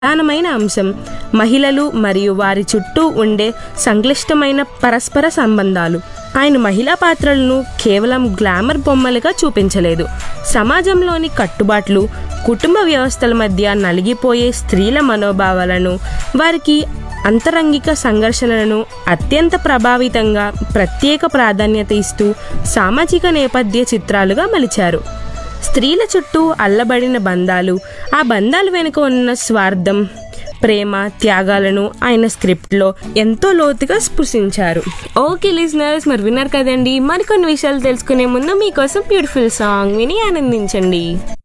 ప్రధానమైన అంశం మహిళలు మరియు వారి చుట్టూ ఉండే సంక్లిష్టమైన పరస్పర సంబంధాలు ఆయన మహిళా పాత్రలను కేవలం గ్లామర్ బొమ్మలుగా చూపించలేదు సమాజంలోని కట్టుబాట్లు కుటుంబ వ్యవస్థల మధ్య నలిగిపోయే స్త్రీల మనోభావాలను వారికి అంతరంగిక సంఘర్షణలను అత్యంత ప్రభావితంగా ప్రత్యేక ప్రాధాన్యత ఇస్తూ సామాజిక నేపథ్య చిత్రాలుగా మలిచారు స్త్రీల చుట్టూ అల్లబడిన బంధాలు ఆ బంధాల వెనుక ఉన్న స్వార్థం ప్రేమ త్యాగాలను ఆయన స్క్రిప్ట్లో ఎంతో లోతుగా స్పృశించారు ఓకే లిజనర్స్ మరి విన్నారు కదండి మరికొన్ని విషయాలు తెలుసుకునే ముందు మీకోసం బ్యూటిఫుల్ సాంగ్ విని ఆనందించండి